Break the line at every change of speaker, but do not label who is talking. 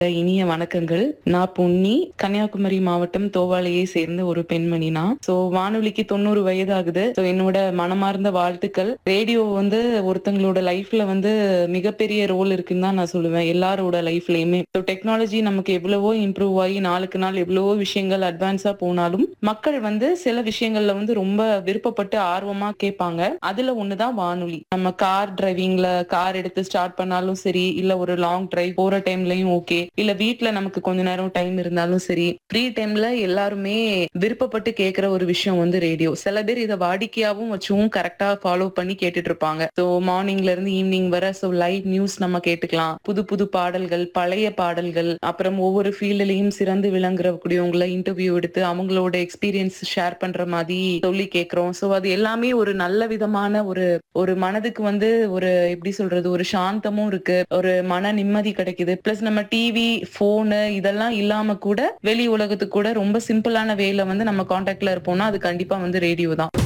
இனிய வணக்கங்கள் நான் பொன்னி கன்னியாகுமரி மாவட்டம் தோவாளையை சேர்ந்த ஒரு பெண்மணி நான் சோ வானொலிக்கு தொண்ணூறு வயது ஆகுது சோ என்னோட மனமார்ந்த வாழ்த்துக்கள் ரேடியோ வந்து ஒருத்தங்களோட லைஃப்ல வந்து மிகப்பெரிய ரோல் இருக்குன்னு தான் நான் சொல்லுவேன் எல்லாரோட லைஃப்லயுமே ஸோ டெக்னாலஜி நமக்கு எவ்வளவோ இம்ப்ரூவ் ஆகி நாளுக்கு நாள் எவ்வளவோ விஷயங்கள் அட்வான்ஸா போனாலும் மக்கள் வந்து சில விஷயங்கள்ல வந்து ரொம்ப விருப்பப்பட்டு ஆர்வமா கேட்பாங்க அதுல ஒண்ணுதான் வானொலி நம்ம கார் டிரைவிங்ல கார் எடுத்து ஸ்டார்ட் பண்ணாலும் சரி இல்ல ஒரு லாங் டிரைவ் போற டைம்லயும் ஓகே இல்ல வீட்ல நமக்கு கொஞ்ச நேரம் டைம் இருந்தாலும் சரி ஃப்ரீ டைம்ல எல்லாருமே விருப்பப்பட்டு கேக்குற ஒரு விஷயம் வந்து ரேடியோ சில பேர் இதை வாடிக்கையாவும் வச்சும் கரெக்டா ஃபாலோ பண்ணி கேட்டுட்டு இருப்பாங்க ஸோ மார்னிங்ல இருந்து ஈவினிங் வர ஸோ லைவ் நியூஸ் நம்ம கேட்டுக்கலாம் புது புது பாடல்கள் பழைய பாடல்கள் அப்புறம் ஒவ்வொரு ஃபீல்ட்லயும் சிறந்து விளங்குறக்கூடியவங்கள இன்டர்வியூ எடுத்து அவங்களோட எக்ஸ்பீரியன்ஸ் ஷேர் பண்ற மாதிரி சொல்லி கேட்கிறோம் ஸோ அது எல்லாமே ஒரு நல்ல விதமான ஒரு ஒரு மனதுக்கு வந்து ஒரு எப்படி சொல்றது ஒரு சாந்தமும் இருக்கு ஒரு மன நிம்மதி கிடைக்குது பிளஸ் நம்ம டிவி போனு இதெல்லாம் இல்லாம கூட வெளி உலகத்துக்கு கூட ரொம்ப சிம்பிளான வேல வந்து நம்ம கான்டாக்ட்ல இருப்போம்னா அது கண்டிப்பா வந்து ரேடியோ தான்